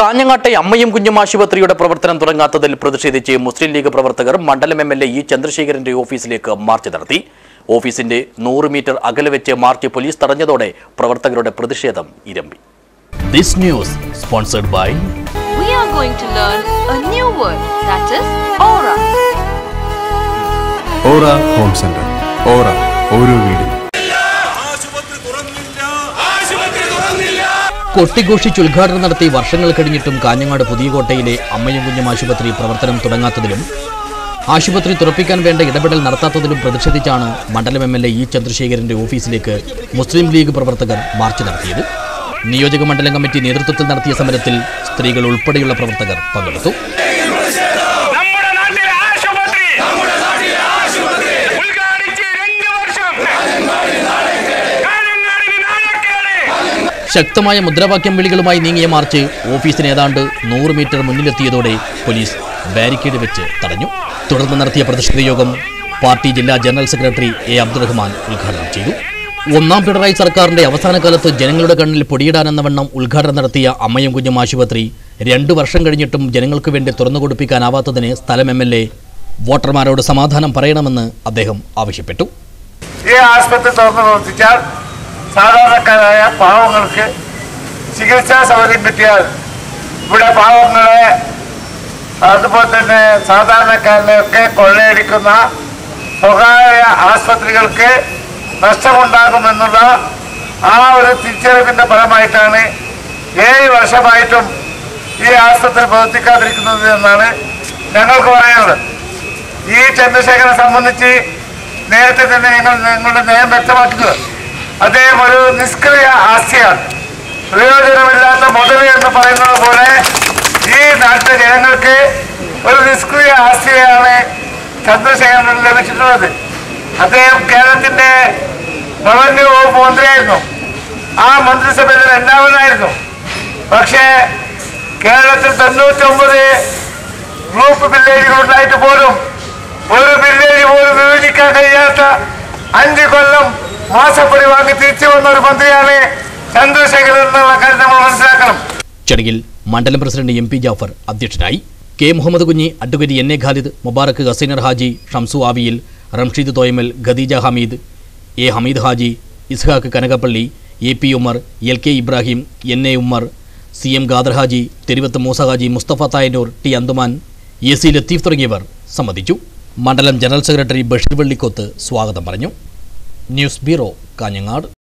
കാഞ്ഞങ്ങാട്ടെ അമ്മയും കുഞ്ഞും ആശുപത്രിയുടെ പ്രവർത്തനം തുടങ്ങാത്തതിൽ പ്രതിഷേധിച്ച് മുസ്ലിം ലീഗ് പ്രവർത്തകർ മണ്ഡലം എം എൽ എ ഇ ചന്ദ്രശേഖരന്റെ ഓഫീസിലേക്ക് മാർച്ച് നടത്തി ഓഫീസിന്റെ നൂറ് മീറ്റർ അകലെ വെച്ച് മാർച്ച് പോലീസ് തടഞ്ഞതോടെ പ്രവർത്തകരുടെ പ്രതിഷേധം ഇരമ്പി this news sponsored by we are going to learn a new word that is aura. Aura home centre aura ഓരോ വീടിനും ആശുപത്രി തുറന്നില്ല ആശുപത്രി തുറന്നില്ല കൊട്ടിഘോഷിച്ച് ഉദ്ഘാടനം നടത്തി വർഷങ്ങൾ കഴിഞ്ഞിട്ടും കാഞ്ഞങ്ങാട് പുതിയകോട്ടയിലെ അമ്മയും കുഞ്ഞും ആശുപത്രി പ്രവർത്തനം തുടങ്ങാത്തതിലും ആശുപത്രി തുറപ്പിക്കാൻ വേണ്ട ഇടപെടൽ നടത്താത്തതിലും പ്രതിഷേധിച്ചാണ് മണ്ഡലം എം എൽ എ ഇ ചന്ദ്രശേഖരന്റെ ഓഫീസിലേക്ക് മുസ്ലിം ലീഗ് പ്രവർത്തകർ മാർച്ച് നടത്തിയത് നിയോജക മണ്ഡലം കമ്മിറ്റി നേതൃത്വത്തിൽ നടത്തിയ സമരത്തിൽ സ്ത്രീകൾ ഉൾപ്പെടെയുള്ള പ്രവർത്തകർ പങ്കെടുത്തു നമ്മുടെ നാട്ടിലെ ആശുപത്രി നമ്മുടെ നാട്ടിലെ ആശുപത്രി ഉദ്ഘാടിച്ച് രണ്ട് വർഷം കാഞ്ഞങ്ങാടിന് നാണക്കേട് ശക്തമായ മുദ്രാവാക്യം വിളികളുമായി നീങ്ങിയ മാർച്ച് ഓഫീസിന് ഏതാണ്ട് നൂറ് മീറ്റർ മുന്നിലെത്തിയതോടെ പോലീസ് ബാരിക്കേഡ് വെച്ച് തടഞ്ഞു തുടർന്ന് നടത്തിയ പ്രതിഷേധ യോഗം പാർട്ടി ജില്ലാ ജനറൽ സെക്രട്ടറി എ അബ്ദുറഹ്മാൻ ഉദ്ഘാടനം ചെയ്തു ഒന്നാം പിണറായി സർക്കാരിന്റെ അവസാന കാലത്ത് ജനങ്ങളുടെ കണ്ണിൽ പൊടിയിടാനെന്ന വണ്ണം ഉദ്ഘാടനം നടത്തിയ അമ്മയും കുഞ്ഞും ആശുപത്രി രണ്ടു വർഷം കഴിഞ്ഞിട്ടും ജനങ്ങൾക്ക് വേണ്ടി തുറന്നുകൊടുപ്പിക്കാനാവാത്തതിന് സ്ഥലം എം എൽ എ വോട്ടർമാരോട് സമാധാനം പറയണമെന്ന് അദ്ദേഹം ആവശ്യപ്പെട്ടു ഈ ആശുപത്രി തുറന്നു പ്രവർത്തിച്ചാൽ സാധാരണക്കാരായ പാവങ്ങൾക്ക് ചികിത്സാ സൗകര്യം കിട്ടിയാൽ ഇവിടെ പാവങ്ങളെ അതുപോലെ തന്നെ സാധാരണക്കാരനെ ഒക്കെ കൊള്ളയടിക്കുന്ന സ്വകാര്യ ആശുപത്രികൾക്ക് നഷ്ടമുണ്ടാകുമെന്നുള്ള ആ ഒരു തിരിച്ചറിവിന്റെ ഫലമായിട്ടാണ് ഏഴ് വർഷമായിട്ടും ഈ ആശുപത്രി പ്രവർത്തിക്കാതിരിക്കുന്നത് എന്നാണ് ഞങ്ങൾക്ക് പറയാനുള്ളത് ഈ ചന്ദ്രശേഖരനെ സംബന്ധിച്ച് നേരത്തെ തന്നെ ഞങ്ങൾ ഞങ്ങളുടെ നയം വ്യക്തമാക്കുന്നത് അദ്ദേഹം ഒരു നിഷ്ക്രിയ ആസ്തിയാണ് പ്രയോജനമില്ലാത്ത മുതൽ എന്ന് പറയുന്നത് പോലെ ഈ നാട്ടിലെ ജനങ്ങൾക്ക് ഒരു നിഷ്ക്രിയ ആസ്തിയാണ് ചന്ദ്രശേഖരൻ ലഭിച്ചിട്ടുള്ളത് അദ്ദേഹം കേരളത്തിന്റെ റവന്യൂ വകുപ്പ് മന്ത്രിയായിരുന്നു ആ മന്ത്രിസഭയിൽ രണ്ടാമതായിരുന്നു പക്ഷേ കേരളത്തിൽ തൊണ്ണൂറ്റൊമ്പത് ഗ്രൂപ്പ് വില്ലേജുകൾ ഉണ്ടായിട്ട് പോലും ഒരു വില്ലേജ് പോലും വിഭജിക്കാൻ കഴിയാത്ത അഞ്ച് കൊല്ലം മാസപ്പടി വാങ്ങി തിരിച്ചു വന്ന ഒരു മന്ത്രിയാണ് ചന്ദ്രശേഖരൻ എന്നുള്ള കാര്യം നമ്മൾ മനസ്സിലാക്കണം ചടങ്ങിൽ മണ്ഡലം പ്രസിഡന്റ് എം പി ജാഫർ അധ്യക്ഷനായി K Muhammad Kunhi advocate N A Khalid Mubarak Haseenar Haji Shamsu ആവിയിൽ Ramsheed Thoyammal Khadeeja Hameed A Hameed Haji Ishaq Kanakappally A P Umar L K Ibrahim N A Ummer C M Khader Haji Theruvath Moosa Haji Mustafa Thayannur T Anthuman A C Latheef തുടങ്ങിയവർ സംബന്ധിച്ചു മണ്ഡലം ജനറൽ സെക്രട്ടറി ബഷീർ വെള്ളിക്കോത്ത് സ്വാഗതം പറഞ്ഞു ന്യൂസ് ബ്യൂറോ കാഞ്ഞങ്ങാട്